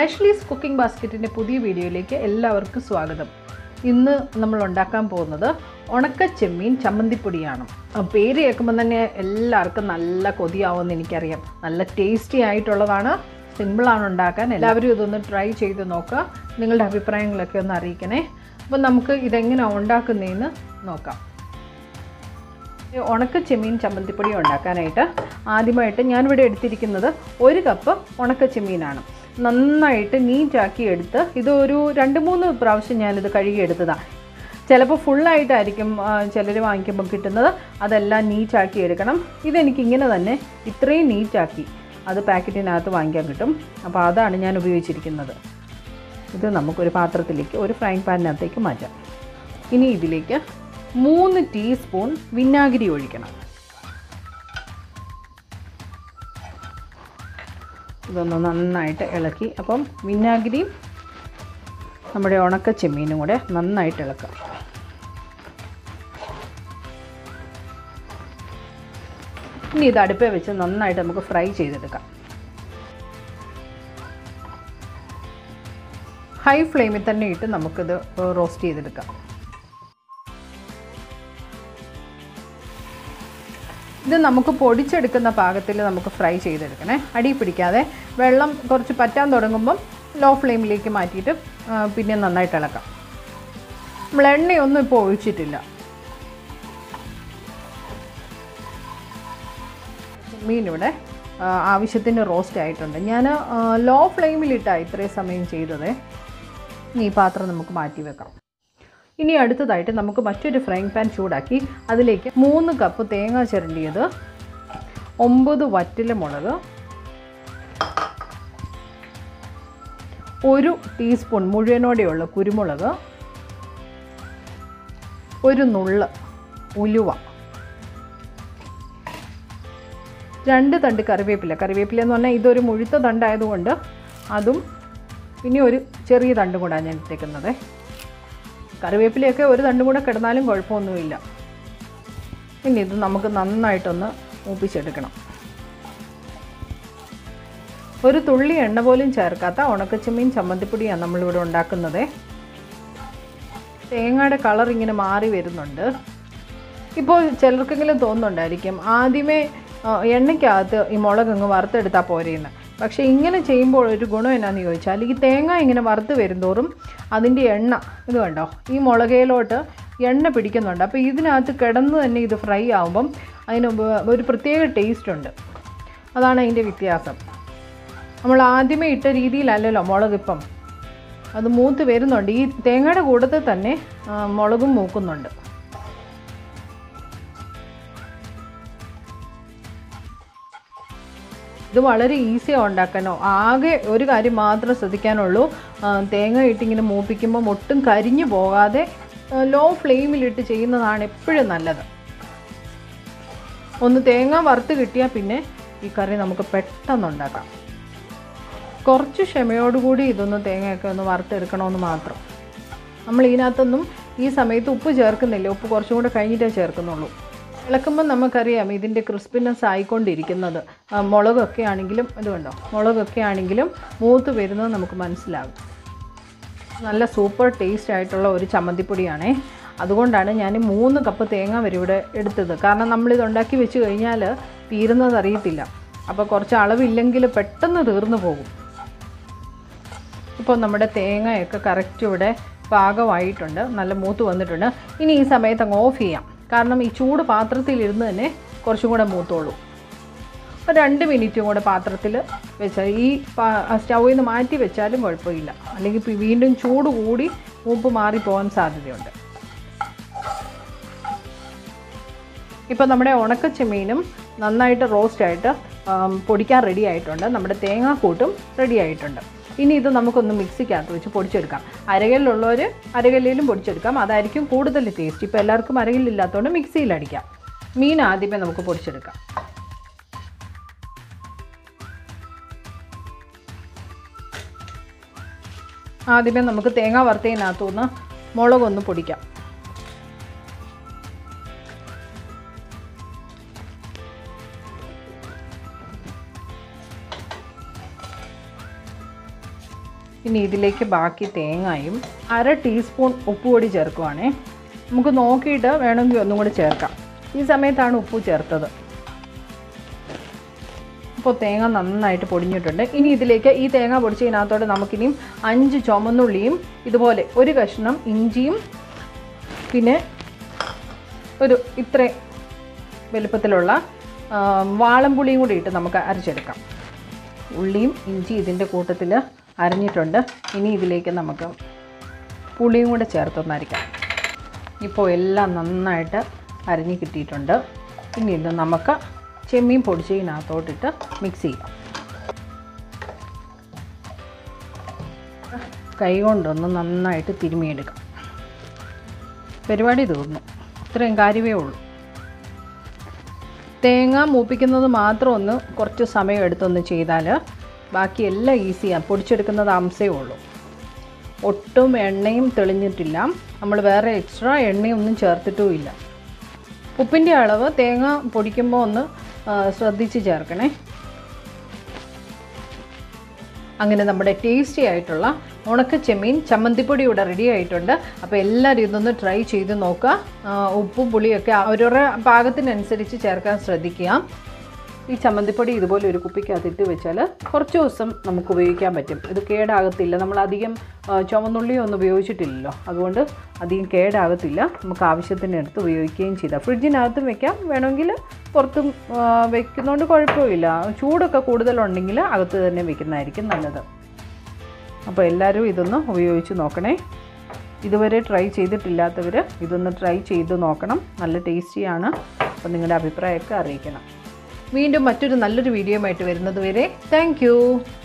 ആഷ്ലീസ് cooking ബാസ്ക്കറ്റിൻ്റെ പുതിയ വീഡിയോയിലേക്ക് എല്ലാവർക്കും സ്വാഗതം ഇന്ന് നമ്മൾ ഉണ്ടാക്കാൻ പോകുന്നത് ഉണക്ക ചെമ്മീൻ ചമ്മന്തിപ്പൊടിയാണ് ആ, പേര് കേൾക്കുമ്പോൾ തന്നെ എല്ലാവർക്കും നല്ല കൊതിയാവുമെന്ന് എനിക്കറിയാം നല്ല ടേസ്റ്റി ആയിട്ടുള്ളതാണ് സിമ്പിളാണ് ഉണ്ടാക്കാൻ എല്ലാവരും ഇതൊന്ന് ട്രൈ ചെയ്ത് നോക്കുക നിങ്ങളുടെ അഭിപ്രായങ്ങളൊക്കെ ഒന്ന് അറിയിക്കണേ അപ്പോൾ നമുക്ക് ഇതെങ്ങനെയാണ് ഉണ്ടാക്കുന്നതെന്ന് നോക്കാം ഈ ഉണക്ക ചെമ്മീൻ ചമ്മന്തിപ്പൊടി ഉണ്ടാക്കാനായിട്ട് ആദ്യമായിട്ട് ഞാനിവിടെ എടുത്തിരിക്കുന്നത് ഒരു കപ്പ് ഉണക്ക ചെമ്മീനാണ് നന്നായിട്ട് നീറ്റാക്കി എടുത്ത് ഇത് ഒരു രണ്ട് മൂന്ന് പ്രാവശ്യം ഞാനിത് കഴുകി എടുത്തതാണ് ചിലപ്പോൾ ഫുള്ളായിട്ടായിരിക്കും ചിലർ വാങ്ങിക്കുമ്പോൾ കിട്ടുന്നത് അതെല്ലാം നീറ്റാക്കി എടുക്കണം ഇതെനിക്ക് ഇങ്ങനെ തന്നെ ഇത്രയും നീറ്റാക്കി അത് പാക്കറ്റിനകത്ത് വാങ്ങിക്കാൻ കിട്ടും അപ്പോൾ അതാണ് ഞാൻ ഉപയോഗിച്ചിരിക്കുന്നത് ഇത് നമുക്കൊരു പാത്രത്തിലേക്ക് ഒരു ഫ്രൈങ് പാനിനകത്തേക്ക് മാറ്റാം ഇനി ഇതിലേക്ക് മൂന്ന് ടീസ്പൂൺ വിനാഗിരി ഒഴിക്കണം ഇതൊന്ന് നന്നായിട്ട് ഇളക്കി അപ്പം വിനാഗിരിയും നമ്മുടെ ഉണക്ക ചെമ്മീനും കൂടെ നന്നായിട്ട് ഇളക്കാം ഇനി ഇത് അടുപ്പേ വെച്ച് നന്നായിട്ട് നമുക്ക് ഫ്രൈ ചെയ്തെടുക്കാം ഹൈ ഫ്ലെയിമിൽ തന്നെ ഇട്ട് നമുക്കിത് റോസ്റ്റ് ചെയ്തെടുക്കാം ഇത് നമുക്ക് പൊടിച്ചെടുക്കുന്ന പാകത്തിൽ നമുക്ക് ഫ്രൈ ചെയ്തെടുക്കണേ അടി പിടിക്കാതെ വെള്ളം കുറച്ച് പറ്റാൻ തുടങ്ങുമ്പം ലോ ഫ്ലെയിമിലേക്ക് മാറ്റിയിട്ട് ആ, പിന്നെ നന്നായിട്ട് ഇളക്കാം നമ്മൾ എണ്ണയൊന്നും ഇപ്പോൾ ഒഴിച്ചിട്ടില്ല മീനിവിടെ ആ, ആവശ്യത്തിന് റോസ്റ്റ് ആയിട്ടുണ്ട് ഞാൻ ലോ ഫ്ലെയിമിലിട്ടാണ് ഇത്രയും സമയം ചെയ്തത് ഇനി ഈ പാത്രം നമുക്ക് മാറ്റി വെക്കാം ഇനി അടുത്തതായിട്ട് നമുക്ക് മറ്റൊരു ഫ്രൈങ് പാൻ ചൂടാക്കി അതിലേക്ക് മൂന്ന് കപ്പ് തേങ്ങ ചിരണ്ടിയത് ഒമ്പത് വറ്റില മുളക് ഒരു ടീസ്പൂൺ മുഴുവനോടെയുള്ള കുരുമുളക് ഒരു നുള്ള് ഉലുവ രണ്ട് തണ്ട് കറിവേപ്പില കറിവേപ്പില എന്ന് പറഞ്ഞാൽ ഇതൊരു മുഴുത്ത തണ്ടായതുകൊണ്ട് അതും പിന്നെ ഒരു ചെറിയ തണ്ടും കൂടാണ് ഞാൻ ഇട്ടേക്കുന്നത് കറിവേപ്പിലയൊക്കെ ഒരു തണ്ടും കൂടെ കിടന്നാലും കുഴപ്പമൊന്നുമില്ല ഇനി ഇത് നമുക്ക് നന്നായിട്ടൊന്ന് മൂപ്പിച്ചെടുക്കണം ഒരു തുള്ളി എണ്ണ പോലും ചേർക്കാത്ത ഉണക്കച്ചെമ്മീൻ ചമ്മന്തിപ്പൊടിയാണ് നമ്മളിവിടെ ഉണ്ടാക്കുന്നത് തേങ്ങയുടെ കളർ ഇങ്ങനെ മാറി വരുന്നുണ്ട് ഇപ്പോൾ ചിലർക്കെങ്കിലും തോന്നുന്നുണ്ടായിരിക്കും ആദ്യമേ ആ, എണ്ണയ്ക്കകത്ത് ഈ മുളക് അങ്ങ് വറുത്തെടുത്താൽ പോരെയെന്ന് പക്ഷേ ഇങ്ങനെ ചെയ്യുമ്പോൾ ഒരു ഗുണം എന്നാന്ന് ചോദിച്ചാൽ ഈ തേങ്ങ ഇങ്ങനെ വറുത്ത് വരുന്തോറും അതിൻ്റെ എണ്ണ ഇത് കണ്ടോ ഈ മുളകയിലോട്ട് എണ്ണ പിടിക്കുന്നുണ്ട് അപ്പോൾ ഇതിനകത്ത് കിടന്ന് തന്നെ ഇത് ഫ്രൈ ആകുമ്പം അതിന് ഉപ- ഒരു പ്രത്യേക ടേസ്റ്റ് ഉണ്ട് അതാണ് അതിൻ്റെ വ്യത്യാസം നമ്മൾ ആദ്യമേ ഇട്ട രീതിയിലല്ലല്ലോ മുളക് ഇപ്പം അത് മൂത്ത് വരുന്നുണ്ട് ഈ തേങ്ങയുടെ കൂട്ടത്തിൽ തന്നെ ആ, മുളകും മൂക്കുന്നുണ്ട് ഇത് വളരെ ഈസിയാണ് ഉണ്ടാക്കാനോ ആകെ ഒരു കാര്യം മാത്രം ശ്രദ്ധിക്കാനുള്ളൂ ആ, തേങ്ങ ഇട്ടിങ്ങനെ മൂപ്പിക്കുമ്പോൾ ഒട്ടും കരിഞ്ഞു പോകാതെ ലോ ഫ്ലെയിമിലിട്ട് ചെയ്യുന്നതാണ് എപ്പോഴും നല്ലത് ഒന്ന് തേങ്ങ വറുത്ത് കിട്ടിയാൽ പിന്നെ ഈ കറി നമുക്ക് പെട്ടെന്ന് ഉണ്ടാക്കാം കുറച്ച് ക്ഷമയോടുകൂടി ഇതൊന്ന് തേങ്ങയൊക്കെ ഒന്ന് വറുത്തെടുക്കണമെന്ന് മാത്രം നമ്മൾ ഇതിനകത്തൊന്നും ഈ സമയത്ത് ഉപ്പ് ചേർക്കുന്നില്ല ഉപ്പ് കുറച്ചും കൂടെ കഴിഞ്ഞിട്ടേ ചേർക്കുന്നുള്ളൂ ഇളക്കുമ്പോൾ നമുക്കറിയാം ഇതിൻ്റെ ക്രിസ്പിനെസ് ആയിക്കൊണ്ടിരിക്കുന്നത് ആ, മുളകൊക്കെ ആണെങ്കിലും ഇത് കണ്ടോ മുളകൊക്കെ ആണെങ്കിലും മൂത്ത് വരുന്നത് നമുക്ക് മനസ്സിലാകും നല്ല സൂപ്പർ ടേസ്റ്റ് ആയിട്ടുള്ള ഒരു ചമ്മന്തിപ്പൊടിയാണേ അതുകൊണ്ടാണ് ഞാൻ മൂന്ന് കപ്പ് തേങ്ങ വരെ ഇവിടെ എടുത്തത് കാരണം നമ്മളിത് ഉണ്ടാക്കി വെച്ച് കഴിഞ്ഞാൽ തീരുന്നത് അറിയത്തില്ല അപ്പോൾ കുറച്ച് അളവില്ലെങ്കിൽ പെട്ടെന്ന് തീർന്നു പോകും ഇപ്പോൾ നമ്മുടെ തേങ്ങയൊക്കെ കറക്റ്റ് ഇവിടെ പാകമായിട്ടുണ്ട് നല്ല മൂത്ത് വന്നിട്ടുണ്ട് ഇനി ഈ സമയത്ത് അങ്ങ് ഓഫ് ചെയ്യാം കാരണം ഈ ചൂട് പാത്രത്തിലിരുന്ന് തന്നെ കുറച്ചും കൂടെ മൂത്തോളൂ ഒരു രണ്ട് മിനിറ്റും കൂടെ പാത്രത്തിൽ വെച്ചാൽ ഈ സ്റ്റൗവിൽ നിന്ന് മാറ്റി വെച്ചാലും കുഴപ്പമില്ല അല്ലെങ്കിൽ ഇപ്പം വീണ്ടും ചൂട് കൂടി മൂപ്പ് മാറിപ്പോകാൻ സാധ്യതയുണ്ട് ഇപ്പോൾ നമ്മുടെ ഉണക്കച്ചെമ്മീനും നന്നായിട്ട് റോസ്റ്റായിട്ട് പൊടിക്കാൻ റെഡി ആയിട്ടുണ്ട് നമ്മുടെ തേങ്ങാക്കൂട്ടും റെഡി ആയിട്ടുണ്ട് ഇനി ഇത് നമുക്കൊന്ന് മിക്സിക്കകത്ത് വെച്ച് പൊടിച്ചെടുക്കാം അരകല്ലുള്ളവർ അരകല്ലിലും പൊടിച്ചെടുക്കാം അതായിരിക്കും കൂടുതൽ ടേസ്റ്റ് ഇപ്പോൾ എല്ലാവർക്കും അരകല്ലില്ലാത്തതുകൊണ്ട് മിക്സിയിലടിക്കാം മീൻ ആദ്യമേ നമുക്ക് പൊടിച്ചെടുക്കാം ആദ്യമേ നമുക്ക് തേങ്ങ വറുത്തതിനകത്തുനിന്ന് മുളകൊന്ന് പൊടിക്കാം ഇനി ഇതിലേക്ക് ബാക്കി തേങ്ങയും അര ടീസ്പൂൺ ഉപ്പ് പൊടി ചേർക്കുവാണേ നമുക്ക് നോക്കിയിട്ട് വേണമെങ്കിൽ ഒന്നും കൂടി ചേർക്കാം ഈ സമയത്താണ് ഉപ്പ് ചേർത്തത് ഇപ്പോൾ തേങ്ങ നന്നായിട്ട് പൊടിഞ്ഞിട്ടുണ്ട് ഇനി ഇതിലേക്ക് ഈ തേങ്ങ പൊടിച്ചതിനകത്തോടെ നമുക്കിനിയും അഞ്ച് ചുമന്നുള്ളിയും ഇതുപോലെ ഒരു കഷ്ണം ഇഞ്ചിയും പിന്നെ ഒരു ഇത്ര വലുപ്പത്തിലുള്ള ആ, വാളംപുളിയും കൂടി ഇട്ട് നമുക്ക് അരച്ചെടുക്കാം ഉള്ളിയും ഇഞ്ചി ഇതിൻ്റെ കൂട്ടത്തിൽ അരഞ്ഞിട്ടുണ്ട് ഇനി ഇതിലേക്ക് നമുക്ക് പുളിയും കൂടെ ചേർത്തൊന്ന് അരയ്ക്കാം ഇപ്പോൾ എല്ലാം നന്നായിട്ട് അരിഞ്ഞ് കിട്ടിയിട്ടുണ്ട് ഇനി ഇത് നമുക്ക് ചെമ്മീൻ പൊടിച്ചതിനകത്തോട്ടിട്ട് മിക്സ് ചെയ്യാം കൈ കൊണ്ടൊന്ന് നന്നായിട്ട് തിരുമിയെടുക്കാം പരിപാടി തീർന്നു ഇത്രയും കാര്യമേ ഉള്ളൂ തേങ്ങ മൂപ്പിക്കുന്നത് മാത്രം ഒന്ന് കുറച്ച് സമയം എടുത്തൊന്ന് ചെയ്താൽ ബാക്കി എല്ലാം ഈസിയാണ് പൊടിച്ചെടുക്കുന്നത് അംസേ ഉള്ളൂ ഒട്ടും എണ്ണയും തെളിഞ്ഞിട്ടില്ല നമ്മൾ വേറെ എക്സ്ട്രാ എണ്ണയൊന്നും ചേർത്തിട്ടുമില്ല ഉപ്പിൻ്റെ അളവ് തേങ്ങ പൊടിക്കുമ്പോൾ ഒന്ന് ആ, ശ്രദ്ധിച്ച് ചേർക്കണേ അങ്ങനെ നമ്മുടെ ടേസ്റ്റി ആയിട്ടുള്ള ഉണക്ക ചെമ്മീൻ ചമ്മന്തിപ്പൊടി ഇവിടെ റെഡി ആയിട്ടുണ്ട് അപ്പോൾ എല്ലാവരും ഇതൊന്ന് ട്രൈ ചെയ്ത് നോക്കുക ആ, ഉപ്പും പുളിയൊക്കെ അവരവരുടെ പാകത്തിനനുസരിച്ച് ചേർക്കാൻ ശ്രദ്ധിക്കുക ഈ ചമ്മന്തിപ്പൊടി ഇതുപോലെ ഒരു കുപ്പിക്കകത്തിട്ട് വെച്ചാൽ കുറച്ച് ദിവസം നമുക്ക് ഉപയോഗിക്കാൻ പറ്റും ഇത് കേടാകത്തില്ല നമ്മൾ അധികം ആ, ചുവന്നുള്ളി ഒന്നും ഉപയോഗിച്ചിട്ടില്ലല്ലോ അതുകൊണ്ട് അധികം കേടാകത്തില്ല നമുക്ക് ആവശ്യത്തിന് എടുത്ത് ഉപയോഗിക്കുകയും ചെയ്താൽ ഫ്രിഡ്ജിനകത്തും വെക്കാം വേണമെങ്കിൽ പുറത്തും ആ, വെക്കുന്നതുകൊണ്ട് കുഴപ്പമില്ല ചൂടൊക്കെ കൂടുതലുണ്ടെങ്കിൽ അകത്ത് തന്നെ വെക്കുന്നതായിരിക്കും നല്ലത് അപ്പോൾ എല്ലാവരും ഇതൊന്ന് ഉപയോഗിച്ച് നോക്കണേ ഇതുവരെ ട്രൈ ചെയ്തിട്ടില്ലാത്തവർ ഇതൊന്ന് ട്രൈ ചെയ്ത് നോക്കണം നല്ല ടേസ്റ്റിയാണ് അപ്പോൾ നിങ്ങളുടെ അഭിപ്രായമൊക്കെ അറിയിക്കണം വീണ്ടും മറ്റൊരു നല്ലൊരു വീഡിയോ ആയിട്ട് വരുന്നത് വരെ താങ്ക്